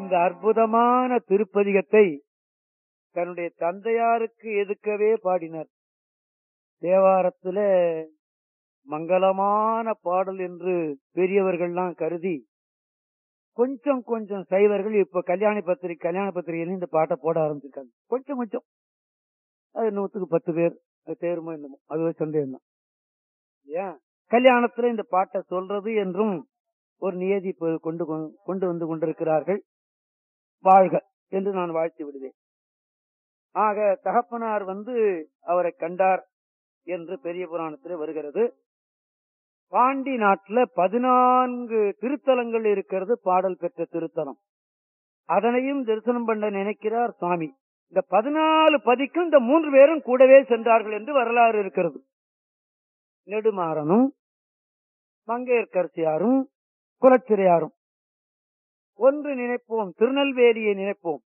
இந்த அற்புதமான திருப்பதிகத்தை தன்னுடைய தந்தையாருக்கு எதுக்கவே பாடினார் தேவாரத்துல மங்களமான பாடல் என்று பெரியவர்கள்லாம் கருதி கொஞ்சம் கொஞ்சம் சைவர்கள் இப்ப கல்யாண பத்திரிகை கல்யாண பத்திரிகையில இந்த பாட்டை போட ஆரம்பிச்சிருக்காங்க கொஞ்சம் கொஞ்சம் அது நூத்துக்கு பத்து பேர் அது தேருமோ என்னமோ அது ஒரு சந்தேகம் தான் ஏன் கல்யாணத்துல இந்த பாட்டை சொல்றது என்றும் ஒரு நியதி இப்ப கொண்டு கொ- கொண்டு வந்து கொண்டிருக்கிறார்கள் வாழ்க என்று நான் வாழ்த்தி விடுவேன் ஆக தகப்பனார் வந்து அவரை கண்டார் என்று பெரிய புராணத்திலே வருகிறது பாண்டி நாட்டுல பதினான்கு திருத்தலங்கள் இருக்கிறது பாடல் பெற்ற திருத்தலம் அதனையும் தரிசனம் பண்ண நினைக்கிறார் சுவாமி இந்த பதினாலு பதிக்கும் இந்த மூன்று பேரும் கூடவே சென்றார்கள் என்று வரலாறு இருக்கிறது நெடுமாறனும் மங்கையர்கரசியாரும் குலச்சிறையாரும் ஒன்று நினைப்போம் திருநெல்வேலியை நினைப்போம்